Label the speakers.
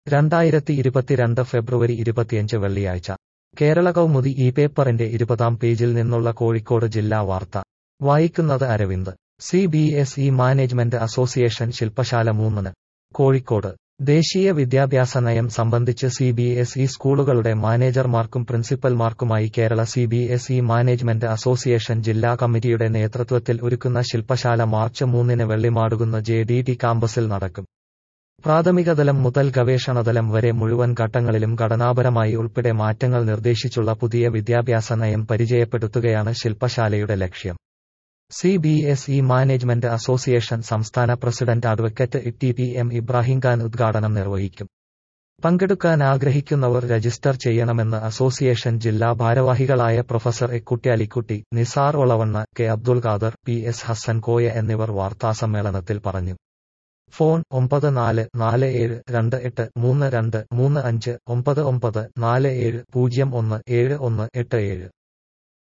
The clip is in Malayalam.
Speaker 1: രണ്ടായിരത്തി ഇരുപത്തിരണ്ട് ഫെബ്രുവരി ഇരുപത്തിയഞ്ച് വെള്ളിയാഴ്ച കേരള കൗമുദി ഈ പേപ്പറിന്റെ ഇരുപതാം പേജിൽ നിന്നുള്ള കോഴിക്കോട് ജില്ലാ വാർത്ത വായിക്കുന്നത് Aravind C B S E management association ശില്പശാല മൂന്നിന് കോഴിക്കോട് ദേശീയ വിദ്യാഭ്യാസ നയം സംബന്ധിച്ച് സി ബി എസ് ഇ സ്കൂളുകളുടെ മാനേജർമാർക്കും പ്രിൻസിപ്പൽമാർക്കുമായി Kerala C B S E management association ജില്ലാ കമ്മിറ്റിയുടെ നേതൃത്വത്തിൽ ഒരുക്കുന്ന ശില്പശാല മാർച്ച് മൂന്നിന് വെള്ളിമാടുകുന്ന് ജെ ഡി ടി കാമ്പസിൽ നടക്കും പ്രാഥമികതലം മുതൽ ഗവേഷണതലം വരെ മുഴുവൻ ഘട്ടങ്ങളിലും ഘടനാപരമായി ഉൾപ്പെടെ മാറ്റങ്ങൾ നിർദ്ദേശിച്ചുള്ള പുതിയ വിദ്യാഭ്യാസ നയം പരിചയപ്പെടുത്തുകയാണ് ശില്പശാലയുടെ ലക്ഷ്യം C B S E management association സംസ്ഥാന president advocate T P M Ibrahimkhan ഉദ്ഘാടനം നിർവഹിക്കും പങ്കെടുക്കാൻ ആഗ്രഹിക്കുന്നവർ രജിസ്റ്റർ ചെയ്യണമെന്ന് അസോസിയേഷൻ ജില്ലാ ഭാരവാഹികളായ professor A Kutyalikutty Nisar Olavanna K Abdul Khader P S Hassan Koya എന്നിവർ വാർത്താസമ്മേളനത്തിൽ പറഞ്ഞു ഫോൺ ഒമ്പത് നാല് നാല് ഏഴ് രണ്ട് എട്ട് മൂന്ന് രണ്ട് മൂന്ന് അഞ്ച് ഒമ്പത് ഒമ്പത് നാല് ഏഴ് പൂജ്യം ഒന്ന് ഏഴ് ഒന്ന് എട്ട് ഏഴ്